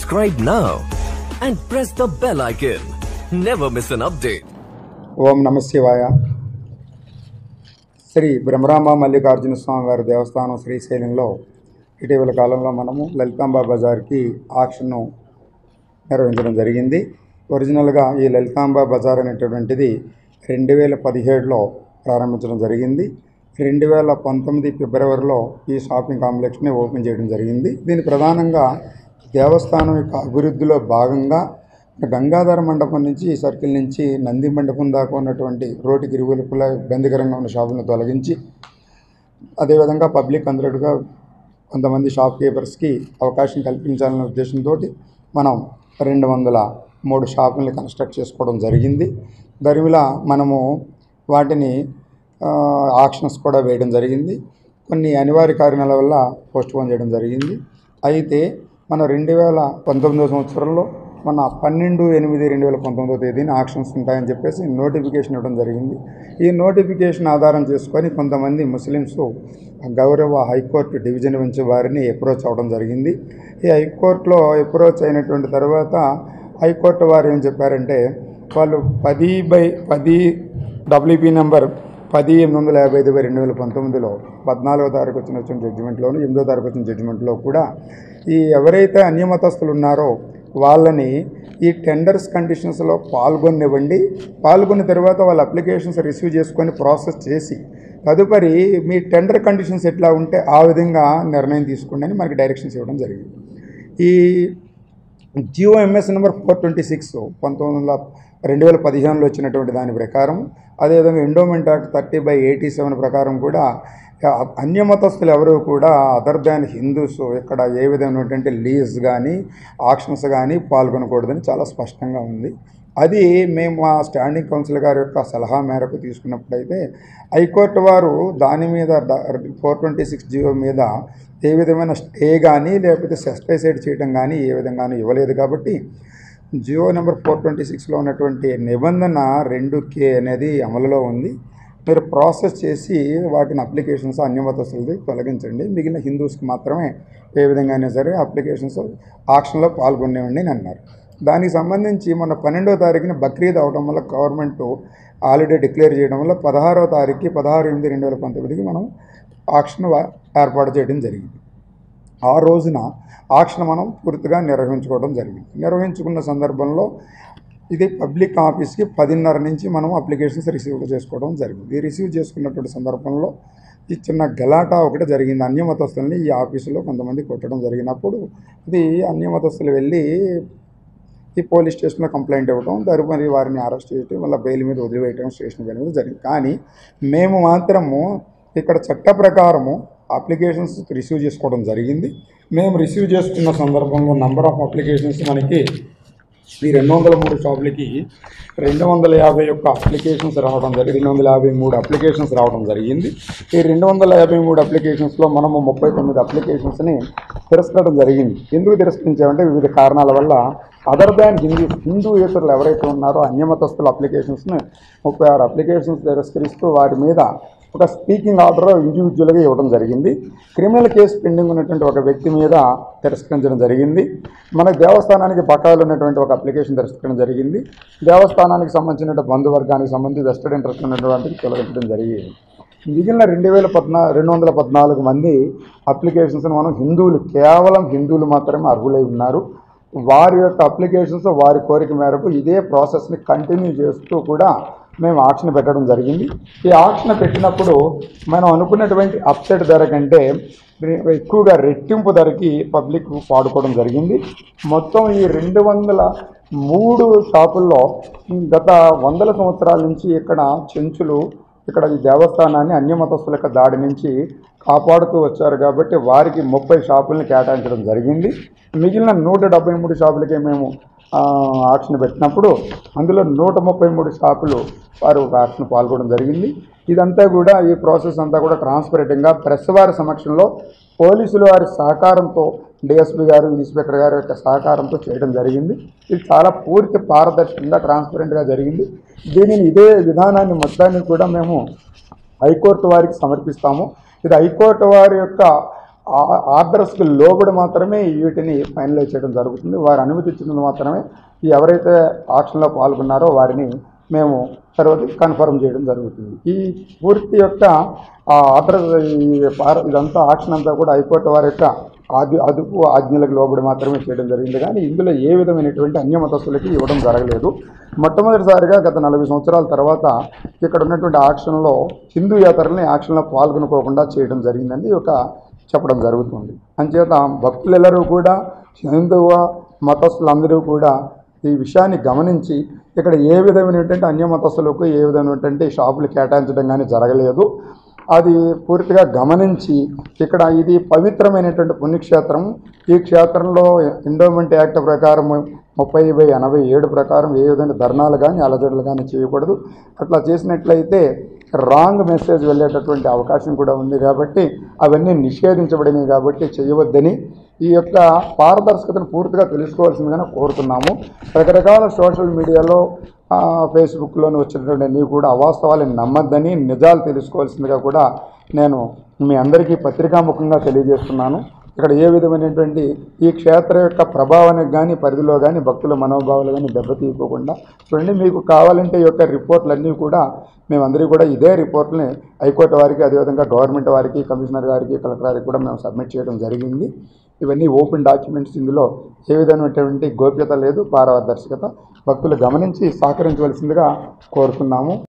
Subscribe now and press the bell icon. Never miss an update. ఓం నమ శివాయ శ్రీ బ్రహ్మరాంబ మల్లికార్జున స్వామి వారి దేవస్థానం శ్రీశైలంలో ఇటీవల కాలంలో మనము లలితాంబ బజార్కి ఆక్షన్ను నిర్వహించడం జరిగింది ఒరిజినల్గా ఈ లలితాంబ బజార్ అనేటటువంటిది రెండు వేల పదిహేడులో ప్రారంభించడం జరిగింది రెండు వేల పంతొమ్మిది ఫిబ్రవరిలో ఈ షాపింగ్ కాంప్లెక్స్ని ఓపెన్ చేయడం జరిగింది దీని ప్రధానంగా దేవస్థానం యొక్క అభివృద్ధిలో భాగంగా గంగాధర మండపం నుంచి ఈ సర్కిల్ నుంచి నంది మండపం దాకా ఉన్నటువంటి రోడ్డుకి ఇరువైపులా ఇబ్బందికరంగా ఉన్న షాపులను తొలగించి అదేవిధంగా పబ్లిక్ అందరిగా కొంతమంది షాప్ కీపర్స్కి అవకాశం కల్పించాలనే ఉద్దేశంతో మనం రెండు వందల మూడు షాపుల్ని కన్స్ట్రక్ట్ చేసుకోవడం జరిగింది దరిమిలా మనము వాటిని ఆక్షన్స్ కూడా వేయడం జరిగింది కొన్ని అనివార్య కారణాల వల్ల పోస్ట్ పోన్ చేయడం జరిగింది అయితే మన రెండు వేల పంతొమ్మిదో సంవత్సరంలో మన పన్నెండు ఎనిమిది రెండు వేల పంతొమ్మిదో తేదీన ఆక్షన్స్ ఉంటాయని చెప్పేసి నోటిఫికేషన్ ఇవ్వడం జరిగింది ఈ నోటిఫికేషన్ ఆధారం చేసుకొని కొంతమంది ముస్లిమ్స్ గౌరవ హైకోర్టు డివిజన్ నుంచి వారిని అప్రోచ్ అవ్వడం జరిగింది ఈ హైకోర్టులో అప్రోచ్ అయినటువంటి తర్వాత హైకోర్టు వారు ఏం చెప్పారంటే వాళ్ళు పది బై పది డబ్ల్యూపీ నెంబర్ పది ఎనిమిది వందల యాభై ఐదు బై రెండు వేల పంతొమ్మిదిలో పద్నాలుగో తారీఖు వచ్చిన వచ్చిన జడ్జిమెంట్లోను ఎనిమిదో తారీఖు వచ్చిన జడ్జిమెంట్లో కూడా ఈ ఎవరైతే అన్యమతస్తులు ఉన్నారో వాళ్ళని ఈ టెండర్స్ కండిషన్స్లో పాల్గొనివ్వండి పాల్గొన్న తర్వాత వాళ్ళ అప్లికేషన్స్ రిసీవ్ చేసుకొని ప్రాసెస్ చేసి తదుపరి మీ టెండర్ కండిషన్స్ ఎట్లా ఉంటే ఆ విధంగా నిర్ణయం తీసుకోండి అని మనకి డైరెక్షన్స్ ఇవ్వడం జరిగింది ఈ GO MS number four twenty six పంతొమ్మిది వందల రెండు వేల పదిహేనులో వచ్చినటువంటి దాని ప్రకారం అదేవిధంగా endowment act thirty by eighty seven ప్రకారం కూడా అన్యమతస్తులు ఎవరు కూడా అదర్ దాన్ హిందూస్ ఇక్కడ ఏ విధమైనటువంటి లీజ్ కానీ ఆక్షన్స్ కానీ పాల్గొనకూడదని చాలా స్పష్టంగా ఉంది అది మేము మా స్టాండింగ్ కౌన్సిల్ గారి యొక్క సలహా మేరకు తీసుకున్నప్పుడైతే హైకోర్టు వారు దాని మీద ఫోర్ ట్వంటీ సిక్స్ జియో మీద ఏ విధమైన స్టే కానీ లేకపోతే సస్పెసైడ్ చేయడం కానీ ఏ విధంగానూ ఇవ్వలేదు కాబట్టి జియో నెంబర్ ఫోర్ ట్వంటీ సిక్స్లో ఉన్నటువంటి నిబంధన రెండు కే అనేది అమలులో ఉంది మీరు ప్రాసెస్ చేసి వాటిని అప్లికేషన్స్ అన్యమతస్తులది తొలగించండి మిగిలిన హిందూస్కి మాత్రమే ఏ విధంగా అయినా సరే అప్లికేషన్స్ ఆక్షన్లో పాల్గొనేవండి అని అన్నారు దానికి సంబంధించి మొన్న పన్నెండో తారీఖున బక్రీద్ అవడం వల్ల గవర్నమెంట్ హాలిడే డిక్లేర్ చేయడం వల్ల పదహారో తారీఖుకి పదహారు ఎనిమిది రెండు వేల పంతొమ్మిదికి మనం ఆక్షన్ ఏర్పాటు చేయడం జరిగింది ఆ రోజున ఆక్షన్ మనం పూర్తిగా నిర్వహించుకోవడం జరిగింది నిర్వహించుకున్న సందర్భంలో ఇది పబ్లిక్ ఆఫీస్కి పదిన్నర నుంచి మనం అప్లికేషన్స్ రిసీవ్ చేసుకోవడం జరిగింది ఈ రిసీవ్ చేసుకున్నటువంటి సందర్భంలో ఈ చిన్న గలాటా ఒకటి జరిగింది అన్యమతస్తుల్ని ఈ ఆఫీసులో కొంతమంది కొట్టడం జరిగినప్పుడు ఇది అన్యమతస్తులు వెళ్ళి ఈ పోలీస్ స్టేషన్లో కంప్లైంట్ ఇవ్వడం తదుపరి వారిని అరెస్ట్ చేయడం వల్ల బెయిల్ మీద వదిలివేయడం స్టేషన్ మీద జరిగింది కానీ మేము మాత్రము ఇక్కడ చట్ట ప్రకారము అప్లికేషన్స్ రిసీవ్ చేసుకోవడం జరిగింది మేము రిసీవ్ చేసుకున్న సందర్భంలో నంబర్ ఆఫ్ అప్లికేషన్స్ మనకి ఈ రెండు వందల మూడు షాపులకి రెండు వందల యాభై ఒక్క అప్లికేషన్స్ రావడం జరిగింది రెండు వందల యాభై మూడు అప్లికేషన్స్ రావడం జరిగింది ఈ రెండు వందల యాభై మూడు అప్లికేషన్స్లో మనము ముప్పై తొమ్మిది అప్లికేషన్స్ని తిరస్కరడం జరిగింది ఎందుకు తిరస్కరించామంటే వివిధ కారణాల వల్ల అదర్ దాన్ హిందూ హిందూయేతరులు ఎవరైతే ఉన్నారో అన్యమతస్తుల అప్లికేషన్స్ని ముప్పై ఆరు అప్లికేషన్స్ తిరస్కరిస్తూ వారి మీద ఒక స్పీకింగ్ ఆర్డర్ ఇండివిజువల్గా ఇవ్వడం జరిగింది క్రిమినల్ కేసు పెండింగ్ ఉన్నటువంటి ఒక వ్యక్తి మీద తిరస్కరించడం జరిగింది మన దేవస్థానానికి బకాయిలు ఉన్నటువంటి ఒక అప్లికేషన్ తిరస్కరించడం జరిగింది దేవస్థానానికి సంబంధించిన బంధువర్గానికి సంబంధించి వెస్టెడ్ ఇంట్రెస్ట్ ఉన్నటువంటి తొలగించడం జరిగింది మిగిలిన రెండు వేల పద్నా రెండు వందల పద్నాలుగు మంది అప్లికేషన్స్ మనం హిందువులు కేవలం హిందువులు మాత్రమే అర్హులై ఉన్నారు వారి యొక్క అప్లికేషన్స్ వారి కోరిక మేరకు ఇదే ప్రాసెస్ని కంటిన్యూ చేస్తూ కూడా మేము ఆక్షన్ పెట్టడం జరిగింది ఈ ఆక్షన్ పెట్టినప్పుడు మనం అనుకున్నటువంటి అప్సెట్ ధర కంటే ఎక్కువగా రెట్టింపు ధరకి పబ్లిక్ వాడుకోవడం జరిగింది మొత్తం ఈ రెండు వందల మూడు షాపుల్లో గత వందల సంవత్సరాల నుంచి ఇక్కడ చెంచులు ఇక్కడ ఈ దేవస్థానాన్ని అన్యమతస్తుల యొక్క దాడి నుంచి కాపాడుతూ వచ్చారు కాబట్టి వారికి ముప్పై షాపుల్ని కేటాయించడం జరిగింది మిగిలిన నూట డెబ్బై మూడు షాపులకే మేము ఆక్షన్ పెట్టినప్పుడు అందులో నూట ముప్పై మూడు షాపులు వారు ఆక్షన్ పాల్గొనడం జరిగింది ఇదంతా కూడా ఈ ప్రాసెస్ అంతా కూడా ట్రాన్స్పరెంట్గా ప్రెస్ వారి సమక్షంలో పోలీసుల వారి సహకారంతో డిఎస్పీ గారు ఇన్స్పెక్టర్ గారి యొక్క సహకారంతో చేయడం జరిగింది ఇది చాలా పూర్తి పారదర్శకంగా ట్రాన్స్పరెంట్గా జరిగింది దీనిని ఇదే విధానాన్ని మొత్తాన్ని కూడా మేము హైకోర్టు వారికి సమర్పిస్తాము ఇది హైకోర్టు వారి యొక్క ఆ- ఆర్డర్స్కి లోబడి మాత్రమే వీటిని ఫైనలైజ్ చేయడం జరుగుతుంది వారు అనుమతి ఇచ్చినందుకు మాత్రమే ఈ ఎవరైతే ఆక్షన్లో పాల్గొన్నారో వారిని మేము తర్వాత కన్ఫర్మ్ చేయడం జరుగుతుంది ఈ పూర్తి యొక్క ఆ ఆర్డర్ ఈ పార- ఇదంతా ఆక్షన్ అంతా కూడా హైకోర్టు వారి యొక్క ఆది అదుపు ఆజ్ఞలకు లోబడి మాత్రమే చేయడం జరిగింది కానీ ఇందులో ఏ విధమైనటువంటి అన్యమతస్తులకి ఇవ్వడం జరగలేదు మొట్టమొదటిసారిగా గత నలభై సంవత్సరాల తర్వాత ఇక్కడ ఉన్నటువంటి ఆక్షన్లో హిందూయేతరులని ఆక్షన్లో పాల్గొనుకోకుండా చేయడం జరిగిందని ఈ యొక్క చెప్పడం జరుగుతుంది అంచేత భక్తులెల్లరూ కూడా హిందువ మతస్థులందరూ కూడా ఈ విషయాన్ని గమనించి ఇక్కడ ఏ విధమైనటువంటి అన్య మతస్థులకు ఏ విధమైనటువంటి షాపులు కేటాయించడం కానీ జరగలేదు అది పూర్తిగా గమనించి ఇక్కడ ఇది పవిత్రమైనటువంటి పుణ్యక్షేత్రం ఈ క్షేత్రంలో ఎండోమెంట్ యాక్ట్ ప్రకారం ముప్పై బై ఎనభై ఏడు ప్రకారం ఏ విధమైన ధర్నాలు కానీ అలజడులు కానీ చేయకూడదు అట్లా చేసినట్లయితే రాంగ్ మెసేజ్ వెళ్ళేటటువంటి అవకాశం కూడా ఉంది కాబట్టి అవన్నీ నిషేధించబడినవి కాబట్టి చేయవద్దని ఈ యొక్క పారదర్శకతను పూర్తిగా తెలుసుకోవాల్సిందిగానే కోరుతున్నాము రకరకాల సోషల్ మీడియాలో ఆ, ఫేస్బుక్లోని వచ్చినటువంటి అన్నీ కూడా అవాస్తవాలను నమ్మద్దని నిజాలు తెలుసుకోవాల్సిందిగా కూడా నేను మీ అందరికీ పత్రికాముఖంగా తెలియజేస్తున్నాను ఇక్కడ ఏ విధమైనటువంటి ఈ క్షేత్ర యొక్క ప్రభావానికి కానీ పరిధిలో కానీ భక్తుల మనోభావాలు కానీ దెబ్బతీయకోకుండా చూడండి మీకు కావాలంటే ఈ యొక్క రిపోర్ట్లన్నీ కూడా మేమందరూ కూడా ఇదే రిపోర్ట్ని హైకోర్టు వారికి అదేవిధంగా గవర్నమెంట్ వారికి కమిషనర్ గారికి కలెక్టర్ గారికి కూడా మేము సబ్మిట్ చేయడం జరిగింది ఇవన్నీ ఓపెన్ డాక్యుమెంట్స్ ఇందులో ఏ విధమైనటువంటి గోప్యత లేదు పారదర్శకత భక్తులు గమనించి సహకరించవలసిందిగా కోరుతున్నాము